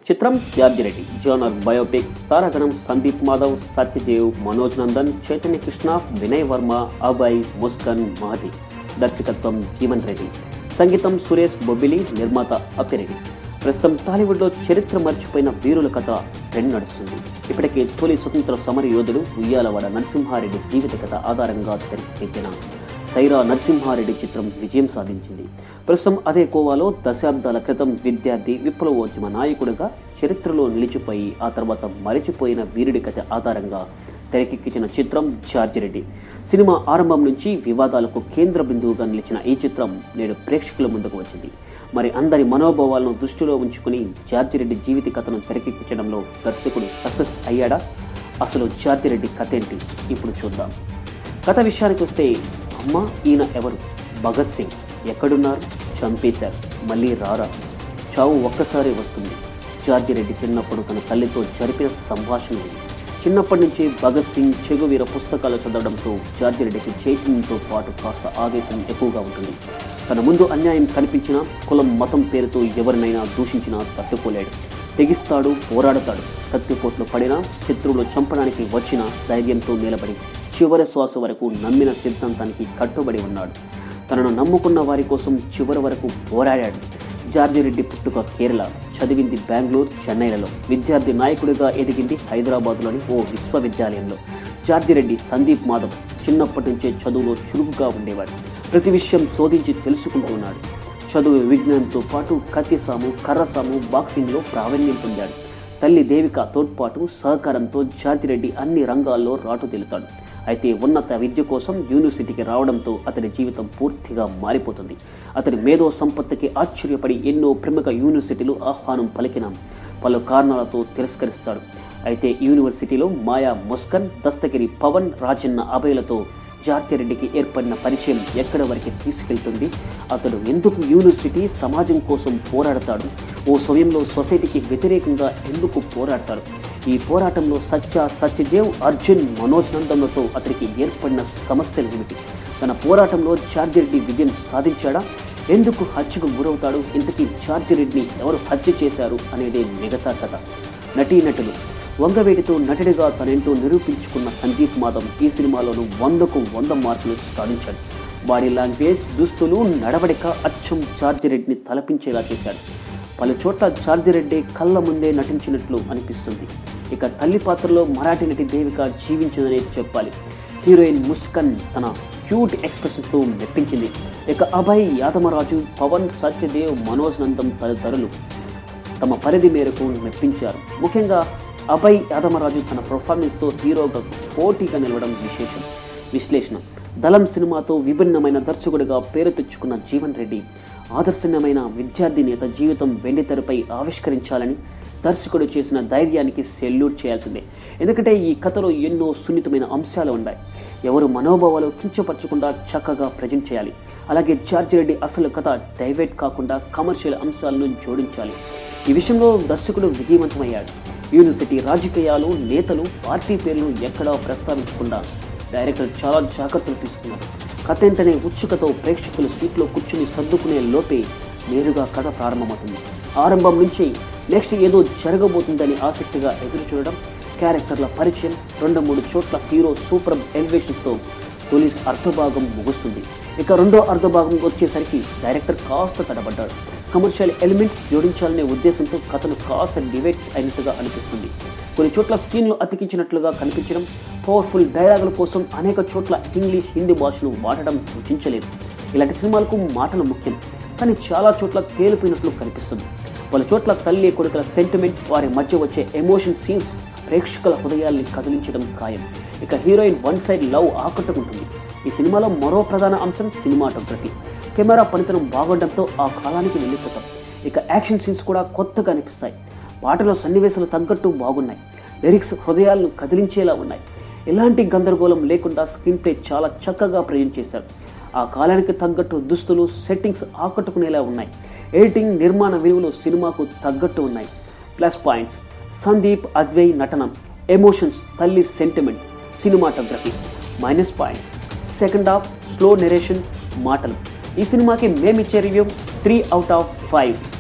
చిత్రం George Reddy genre biopic తారగణం సందీప్ మాధవ్ సత్యదేవ్ మనోజ్ నందన్ చైతన్య కృష్ణ వినయ్ వర్మ అభయ్ ముస్కన్ మహది దర్శకత్వం జీవన్ రెడ్డి సంగీతం సురేష్ బొబ్బిలి నిర్మాత అక్కిరెడ్డి ప్రస్తుతం టాలీవుడ్లో చరిత్ర మర్చిపోయిన వీరుల కథ ట్రెండ్ నడుస్తుంది ఇప్పటికే తొలి స్వతంత్ర సమర యోధుడు ఉయ్యాలవాడ నరసింహారెడ్డి జీవిత కథ ఆధారంగా తెరకెక్కిన సైరా నరసింహారెడ్డి చిత్రం విజయం సాధించింది ప్రస్తుతం అదే కోవాలో దశాబ్దాల క్రితం విద్యార్థి విప్లవోద్యమ నాయకుడిగా చరిత్రలో నిలిచిపోయి ఆ తర్వాత మరిచిపోయిన వీరుడి కథ ఆధారంగా తెరకెక్కించిన చిత్రం జార్జిరెడ్డి సినిమా ఆరంభం నుంచి వివాదాలకు కేంద్ర బిందువుగా నిలిచిన ఈ చిత్రం నేడు ప్రేక్షకుల ముందుకు వచ్చింది మరి అందరి మనోభావాలను దృష్టిలో ఉంచుకుని జార్జిరెడ్డి జీవిత కథను తెరకెక్కించడంలో దర్శకుడు సక్సెస్ అయ్యాడా అసలు జార్జిరెడ్డి కథ ఏంటి ఇప్పుడు చూద్దాం కథ విషయానికి వస్తే అమ్మ ఈయన ఎవరు భగత్ సింగ్ ఎక్కడున్నారు చంపేశారు మళ్ళీ రారా చావు ఒక్కసారి వస్తుంది జార్జిరెడ్డి చిన్నప్పుడు తన తల్లితో జరిపిన సంభాషణ ఇది చిన్నప్పటి నుంచి భగత్ సింగ్ చెగువీర పుస్తకాలు చదవడంతో జార్జిరెడ్డికి చైతన్యంతో పాటు కాస్త ఆవేశం ఎక్కువగా ఉంటుంది తన ముందు అన్యాయం కనిపించినా కులం మతం పేరుతో ఎవరినైనా దూషించినా తట్టుకోలేడు తెగిస్తాడు పోరాడతాడు కత్తిపోట్లు పడినా శత్రువులు చంపడానికి వచ్చినా ధైర్యంతో నిలబడి చివరి శ్వాస వరకు నమ్మిన సిద్ధాంతానికి కట్టుబడి ఉన్నాడు తనను నమ్ముకున్న వారి కోసం చివరి వరకు పోరాడాడు జార్జిరెడ్డి పుట్టుక కేరళ చదివింది బెంగళూరు చెన్నైలలో విద్యార్థి నాయకుడిగా ఎదిగింది హైదరాబాద్లోని ఓ విశ్వవిద్యాలయంలో జార్జిరెడ్డి సందీప్ మాధవ్ చిన్నప్పటి నుంచే చదువులో చురుకుగా ఉండేవాడు ప్రతి విషయం శోధించి తెలుసుకుంటూ ఉన్నాడు చదువు విజ్ఞానంతో పాటు కత్తిసాము కర్రసాము బాక్సింగ్లో ప్రావీణ్యం పొందాడు తల్లి దేవిక తోడ్పాటు సహకారంతో జార్జిరెడ్డి అన్ని రంగాల్లో రాటు తెలుతాడు అయితే ఉన్నత విద్య కోసం యూనివర్సిటీకి రావడంతో అతని జీవితం పూర్తిగా మారిపోతుంది అతని మేధో సంపత్తికి ఆశ్చర్యపడి ఎన్నో ప్రముఖ యూనివర్సిటీలు ఆహ్వానం పలికిన పలు కారణాలతో తిరస్కరిస్తాడు అయితే యూనివర్సిటీలో మాయా ముస్కన్ దస్తగిరి పవన్ రాజన్న అభయలతో జార్జిరెడ్డికి ఏర్పడిన పరిచయం ఎక్కడి వరకు తీసుకెళ్తుంది అతడు ఎందుకు యూనివర్సిటీ సమాజం కోసం పోరాడతాడు ఓ సమయంలో సొసైటీకి వ్యతిరేకంగా ఎందుకు పోరాడతాడు ఈ పోరాటంలో సత్య సత్యదేవ్ అర్జున్ మనోజ్ నందన్లతో అతనికి ఏర్పడిన సమస్యలు ఏమిటి తన పోరాటంలో జార్జిరెడ్డి విజయం సాధించాడా ఎందుకు హత్యకు గురవుతాడు ఇంతకీ జార్జిరెడ్డిని ఎవరు హత్య చేశారు అనేదే మిగతా కథ నటీనటులు వంగవేడితో నటుడిగా తనేంటో నిరూపించుకున్న సందీప్ మాధవ్ ఈ సినిమాలోనూ వందకు వంద మార్కులు సాధించాడు బాడీ లాంగ్వేజ్ దుస్తులు నడవడిక అచ్చం జార్జిరెడ్డిని తలపించేలా చేశాడు పలు చోట్ల జార్జిరెడ్డి కళ్ళ ముందే నటించినట్లు అనిపిస్తుంది ఇక తల్లి పాత్రలో మరాఠీ నటి దేవిక జీవించిందనే చెప్పాలి హీరోయిన్ ముస్కన్ తన క్యూట్ ఎక్స్ప్రెషన్తో మెప్పించింది ఇక అభయ్ యాదమరాజు పవన్ సత్యదేవ్ మనోజ్ నందం తదితరులు తమ పరిధి మేరకు మెప్పించారు ముఖ్యంగా అభయ్ యాదమరాజు తన పర్ఫార్మెన్స్తో హీరోగా పోటీగా నిలవడం విశేషం విశ్లేషణ దళం సినిమాతో విభిన్నమైన దర్శకుడిగా పేరు తెచ్చుకున్న జీవన్ రెడ్డి ఆదర్శనీయమైన విద్యార్థి నేత జీవితం వెండితెరపై ఆవిష్కరించాలని దర్శకుడు చేసిన ధైర్యానికి సెల్యూట్ చేయాల్సిందే ఎందుకంటే ఈ కథలో ఎన్నో సున్నితమైన అంశాలు ఉన్నాయి ఎవరు మనోభావాలు కించపరచకుండా చక్కగా ప్రజెంట్ చేయాలి అలాగే జార్జి రెడ్డి అసలు కథ డైవర్ట్ కాకుండా కమర్షియల్ అంశాలను జోడించాలి ఈ విషయంలో దర్శకుడు విజయవంతమయ్యాడు యూనివర్సిటీ రాజకీయాలు నేతలు పార్టీ పేర్లు ఎక్కడా ప్రస్తావించకుండా డైరెక్టర్ చాలా జాగ్రత్తలు తీసుకున్నారు కథ ఏంటనే ఉత్సుకతో ప్రేక్షకులు సీట్లో కూర్చుని సర్దుకునే లోపే నేరుగా కథ ప్రారంభమవుతుంది ఆరంభం నుంచి నెక్స్ట్ ఏదో జరగబోతుందని ఆసక్తిగా ఎదురు చూడడం క్యారెక్టర్ల పరిచయం రెండు మూడు చోట్ల హీరో సూపర్ ఎలివేషన్స్తో తొలి అర్ధభాగం ముగుస్తుంది ఇక రెండో అర్ధభాగం వచ్చేసరికి డైరెక్టర్ కాస్త తడబడ్డాడు కమర్షియల్ ఎలిమెంట్స్ జోడించాలనే ఉద్దేశంతో కథను కాస్త డివైడ్ అయినట్టుగా అనిపిస్తుంది కొన్ని చోట్ల సీన్లు అతికించినట్లుగా కనిపించడం పవర్ఫుల్ డైలాగుల కోసం అనేక చోట్ల ఇంగ్లీష్ హిందీ భాషను వాడడం సూచించలేదు ఇలాంటి సినిమాలకు మాటలు ముఖ్యం కానీ చాలా చోట్ల తేలిపోయినట్లు కనిపిస్తుంది పలు చోట్ల తల్లి కొడుకుల సెంటిమెంట్ వారి మధ్య వచ్చే ఎమోషన్ సీన్స్ ప్రేక్షకుల హృదయాల్ని కదిలించడం ఖాయం ఇక హీరోయిన్ వన్ సైడ్ లవ్ ఆకట్టుకుంటుంది ఈ సినిమాలో మరో ప్రధాన అంశం సినిమాటోగ్రఫీ కెమెరా పనితనం బాగుండడంతో ఆ కాలానికి వెళ్ళిపోతాం ఇక యాక్షన్ సీన్స్ కూడా కొత్తగా అనిపిస్తాయి పాటలో సన్నివేశాలు తగ్గట్టు బాగున్నాయి లిరిక్స్ హృదయాలను కదిలించేలా ఉన్నాయి ఎలాంటి గందరగోళం లేకుండా స్క్రీన్ ప్లే చాలా చక్కగా ప్రజెంట్ చేశారు ఆ కాలానికి తగ్గట్టు దుస్తులు సెట్టింగ్స్ ఆకట్టుకునేలా ఉన్నాయి ఎడిటింగ్ నిర్మాణ విలువలు సినిమాకు తగ్గట్టు ఉన్నాయి ప్లస్ పాయింట్స్ సందీప్ అద్వై నటనం ఎమోషన్స్ తల్లి sentiment cinematography minus points second half slow narration మాటలు ఈ సినిమాకి మేమిచ్చే review three out of five